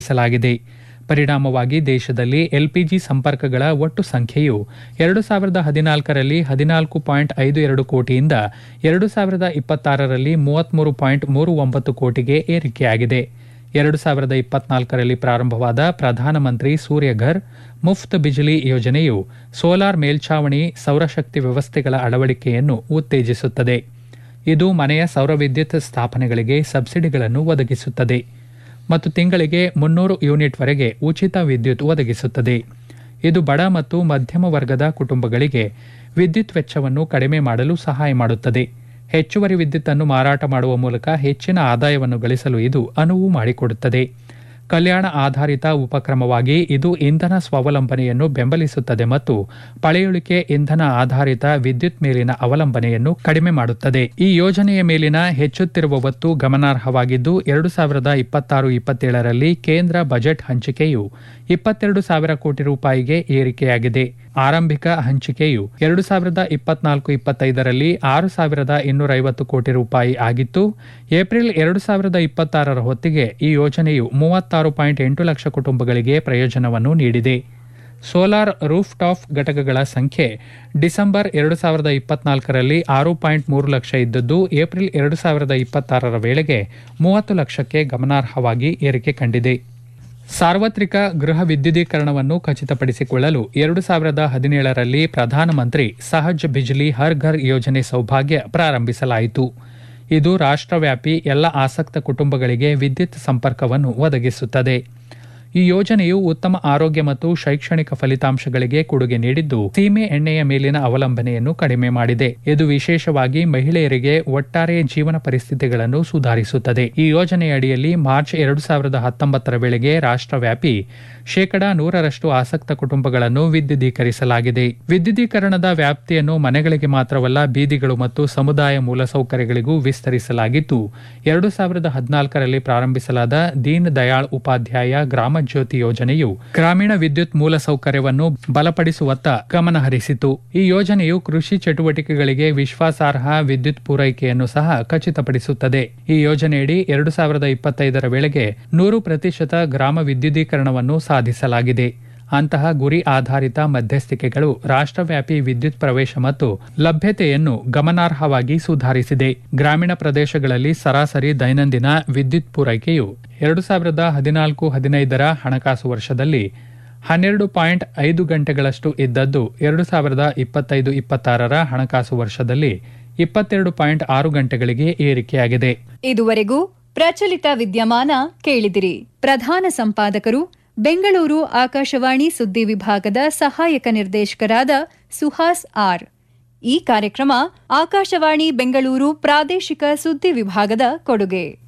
ಹೆಚ್ಚಿಸಲಾಗಿದೆ ಪರಿಣಾಮವಾಗಿ ದೇಶದಲ್ಲಿ ಎಲ್ಪಿಜಿ ಸಂಪರ್ಕಗಳ ಒಟ್ಟು ಸಂಖ್ಯೆಯು ಎರಡು ಸಾವಿರದ ಹದಿನಾಲ್ಕರಲ್ಲಿ ಹದಿನಾಲ್ಕು ಪಾಯಿಂಟ್ ಐದು ಎರಡು ಕೋಟಿಯಿಂದ ಎರಡು ಸಾವಿರದ ಇಪ್ಪತ್ತಾರರಲ್ಲಿ ಮೂವತ್ಮೂರು ಪಾಯಿಂಟ್ ಮೂರು ಒಂಬತ್ತು ಕೋಟಿಗೆ ಏರಿಕೆಯಾಗಿದೆ ಎರಡು ಸಾವಿರದ ಇಪ್ಪತ್ನಾಲ್ಕರಲ್ಲಿ ಪ್ರಾರಂಭವಾದ ಪ್ರಧಾನಮಂತ್ರಿ ಸೂರ್ಯಘರ್ ಮುಫ್ತ್ ಬಿಜಿಲಿ ಯೋಜನೆಯು ಸೋಲಾರ್ ಮೇಲ್ಛಾವಣಿ ಸೌರಶಕ್ತಿ ವ್ಯವಸ್ಥೆಗಳ ಅಳವಡಿಕೆಯನ್ನು ಉತ್ತೇಜಿಸುತ್ತದೆ ಇದು ಮನೆಯ ಸೌರ ವಿದ್ಯುತ್ ಸ್ಥಾಪನೆಗಳಿಗೆ ಸಬ್ಸಿಡಿಗಳನ್ನು ಒದಗಿಸುತ್ತದೆ ಮತ್ತು ತಿಂಗಳಿಗೆ ಮುನ್ನೂರು ಯೂನಿಟ್ವರೆಗೆ ಉಚಿತ ವಿದ್ಯುತ್ ಒದಗಿಸುತ್ತದೆ ಇದು ಬಡ ಮತ್ತು ಮಧ್ಯಮ ವರ್ಗದ ಕುಟುಂಬಗಳಿಗೆ ವಿದ್ಯುತ್ ವೆಚ್ಚವನ್ನು ಕಡಿಮೆ ಮಾಡಲು ಸಹಾಯ ಮಾಡುತ್ತದೆ ಹೆಚ್ಚುವರಿ ವಿದ್ಯುತ್ತನ್ನು ಮಾರಾಟ ಮಾಡುವ ಮೂಲಕ ಹೆಚ್ಚಿನ ಆದಾಯವನ್ನು ಗಳಿಸಲು ಇದು ಅನುವು ಮಾಡಿಕೊಡುತ್ತದೆ ಕಲ್ಯಾಣ ಆಧಾರಿತ ಉಪಕ್ರಮವಾಗಿ ಇದು ಇಂಧನ ಸ್ವಾವಲಂಬನೆಯನ್ನು ಬೆಂಬಲಿಸುತ್ತದೆ ಮತ್ತು ಪಳೆಯುಳಿಕೆ ಇಂಧನ ಆಧಾರಿತ ವಿದ್ಯುತ್ ಮೇಲಿನ ಅವಲಂಬನೆಯನ್ನು ಕಡಿಮೆ ಮಾಡುತ್ತದೆ ಈ ಯೋಜನೆಯ ಮೇಲಿನ ಹೆಚ್ಚುತ್ತಿರುವ ಒತ್ತು ಗಮನಾರ್ಹವಾಗಿದ್ದು ಎರಡು ಸಾವಿರದ ಇಪ್ಪತ್ತಾರು ಇಪ್ಪತ್ತೇಳರಲ್ಲಿ ಕೇಂದ್ರ ಬಜೆಟ್ ಹಂಚಿಕೆಯು ಇಪ್ಪತ್ತೆರಡು ಸಾವಿರ ಕೋಟಿ ರೂಪಾಯಿಗೆ ಏರಿಕೆಯಾಗಿದೆ ಆರಂಭಿಕ ಹಂಚಿಕೆಯು ಎರಡು ಸಾವಿರದ ಇಪ್ಪತ್ನಾಲ್ಕು ಇಪ್ಪತ್ತೈದರಲ್ಲಿ ಆರು ಸಾವಿರದ ಇನ್ನೂರೈವತ್ತು ಕೋಟಿ ರೂಪಾಯಿ ಆಗಿತ್ತು ಏಪ್ರಿಲ್ ಎರಡು ಸಾವಿರದ ಇಪ್ಪತ್ತಾರರ ಹೊತ್ತಿಗೆ ಈ ಯೋಜನೆಯು ಮೂವತ್ತಾರು ಪಾಯಿಂಟ್ ಎಂಟು ಲಕ್ಷ ಕುಟುಂಬಗಳಿಗೆ ಪ್ರಯೋಜನವನ್ನು ನೀಡಿದೆ ಸೋಲಾರ್ ರೂಫ್ ಟಾಪ್ ಘಟಕಗಳ ಸಂಖ್ಯೆ ಡಿಸೆಂಬರ್ ಎರಡು ಸಾವಿರದ ಇಪ್ಪತ್ನಾಲ್ಕರಲ್ಲಿ ಆರು ಪಾಯಿಂಟ್ ಮೂರು ಲಕ್ಷ ಇದ್ದದ್ದು ಏಪ್ರಿಲ್ ಎರಡು ಸಾವಿರದ ಇಪ್ಪತ್ತಾರರ ವೇಳೆಗೆ ಮೂವತ್ತು ಲಕ್ಷಕ್ಕೆ ಗಮನಾರ್ಹವಾಗಿ ಏರಿಕೆ ಕಂಡಿದೆ ಸಾರ್ವತ್ರಿಕ ಗೃಹ ವಿದ್ಯುದೀಕರಣವನ್ನು ಖಚಿತಪಡಿಸಿಕೊಳ್ಳಲು ಎರಡು ಸಾವಿರದ ಹದಿನೇಳರಲ್ಲಿ ಪ್ರಧಾನಮಂತ್ರಿ ಸಹಜ್ ಬಿಜ್ಲಿ ಹರ್ ಘರ್ ಯೋಜನೆ ಸೌಭಾಗ್ಯ ಪ್ರಾರಂಭಿಸಲಾಯಿತು ಇದು ರಾಷ್ಟ್ರವ್ಯಾಪಿ ಎಲ್ಲ ಆಸಕ್ತ ಕುಟುಂಬಗಳಿಗೆ ವಿದ್ಯುತ್ ಸಂಪರ್ಕವನ್ನು ಒದಗಿಸುತ್ತದೆ ಈ ಯೋಜನೆಯು ಉತ್ತಮ ಆರೋಗ್ಯ ಮತ್ತು ಶೈಕ್ಷಣಿಕ ಫಲಿತಾಂಶಗಳಿಗೆ ಕೊಡುಗೆ ನೀಡಿದ್ದು ಸೀಮೆ ಎಣ್ಣೆಯ ಮೇಲಿನ ಅವಲಂಬನೆಯನ್ನು ಕಡಿಮೆ ಮಾಡಿದೆ ಇದು ವಿಶೇಷವಾಗಿ ಮಹಿಳೆಯರಿಗೆ ಒಟ್ಟಾರೆ ಜೀವನ ಪರಿಸ್ಥಿತಿಗಳನ್ನು ಸುಧಾರಿಸುತ್ತದೆ ಈ ಯೋಜನೆಯಡಿಯಲ್ಲಿ ಮಾರ್ಚ್ ಎರಡು ಸಾವಿರದ ಹತ್ತೊಂಬತ್ತರ ವೇಳೆಗೆ ರಾಷ್ಟ್ರವ್ಯಾಪಿ ಶೇಕಡಾ ನೂರರಷ್ಟು ಆಸಕ್ತ ಕುಟುಂಬಗಳನ್ನು ವಿದ್ಯುದೀಕರಿಸಲಾಗಿದೆ ವಿದ್ಯುದೀಕರಣದ ವ್ಯಾಪ್ತಿಯನ್ನು ಮನೆಗಳಿಗೆ ಮಾತ್ರವಲ್ಲ ಬೀದಿಗಳು ಮತ್ತು ಸಮುದಾಯ ಮೂಲಸೌಕರ್ಯಗಳಿಗೂ ವಿಸ್ತರಿಸಲಾಗಿದ್ದು ಎರಡು ಸಾವಿರದ ಹದಿನಾಲ್ಕರಲ್ಲಿ ಪ್ರಾರಂಭಿಸಲಾದ ದೀನ್ ದಯಾಳ್ ಉಪಾಧ್ಯಾಯ ಗ್ರಾಮ ಜ್ಯೋತಿ ಯೋಜನೆಯು ಗ್ರಾಮೀಣ ವಿದ್ಯುತ್ ಮೂಲಸೌಕರ್ಯವನ್ನು ಬಲಪಡಿಸುವತ್ತ ಗಮನ ಹರಿಸಿತು ಈ ಯೋಜನೆಯು ಕೃಷಿ ಚಟುವಟಿಕೆಗಳಿಗೆ ವಿಶ್ವಾಸಾರ್ಹ ವಿದ್ಯುತ್ ಪೂರೈಕೆಯನ್ನು ಸಹ ಖಚಿತಪಡಿಸುತ್ತದೆ ಈ ಯೋಜನೆಯಡಿ ಎರಡು ಸಾವಿರದ ಇಪ್ಪತ್ತೈದರ ವೇಳೆಗೆ ನೂರು ಪ್ರತಿಶತ ಗ್ರಾಮ ವಿದ್ಯುದೀಕರಣವನ್ನು ಸಾಧಿಸಲಾಗಿದೆ ಅಂತಹ ಗುರಿ ಆಧಾರಿತ ಮಧ್ಯಸ್ಥಿಕೆಗಳು ರಾಷ್ಟ್ರವ್ಯಾಪಿ ವಿದ್ಯುತ್ ಪ್ರವೇಶ ಮತ್ತು ಲಭ್ಯತೆಯನ್ನು ಗಮನಾರ್ಹವಾಗಿ ಸುಧಾರಿಸಿದೆ ಗ್ರಾಮೀಣ ಪ್ರದೇಶಗಳಲ್ಲಿ ಸರಾಸರಿ ದೈನಂದಿನ ವಿದ್ಯುತ್ ಪೂರೈಕೆಯು ಎರಡು ಸಾವಿರದ ಹದಿನಾಲ್ಕು ಹದಿನೈದರ ಹಣಕಾಸು ವರ್ಷದಲ್ಲಿ ಹನ್ನೆರಡು ಪಾಯಿಂಟ್ ಐದು ಗಂಟೆಗಳಷ್ಟು ಇದ್ದದ್ದು ಎರಡು ಸಾವಿರದ ಇಪ್ಪತ್ತೈದು ಇಪ್ಪತ್ತಾರರ ಹಣಕಾಸು ವರ್ಷದಲ್ಲಿ ಇಪ್ಪತ್ತೆರಡು ಪಾಯಿಂಟ್ ಆರು ಗಂಟೆಗಳಿಗೆ ಏರಿಕೆಯಾಗಿದೆ ಇದುವರೆಗೂ ಪ್ರಚಲಿತ ವಿದ್ಯಮಾನ ಕೇಳಿದಿರಿ ಪ್ರಧಾನ ಸಂಪಾದಕರು ಬೆಂಗಳೂರು ಆಕಾಶವಾಣಿ ಸುದ್ದಿ ವಿಭಾಗದ ಸಹಾಯಕ ನಿರ್ದೇಶಕರಾದ ಸುಹಾಸ್ ಆರ್ ಈ ಕಾರ್ಯಕ್ರಮ ಆಕಾಶವಾಣಿ ಬೆಂಗಳೂರು ಪ್ರಾದೇಶಿಕ ಸುದ್ದಿ ವಿಭಾಗದ ಕೊಡುಗೆ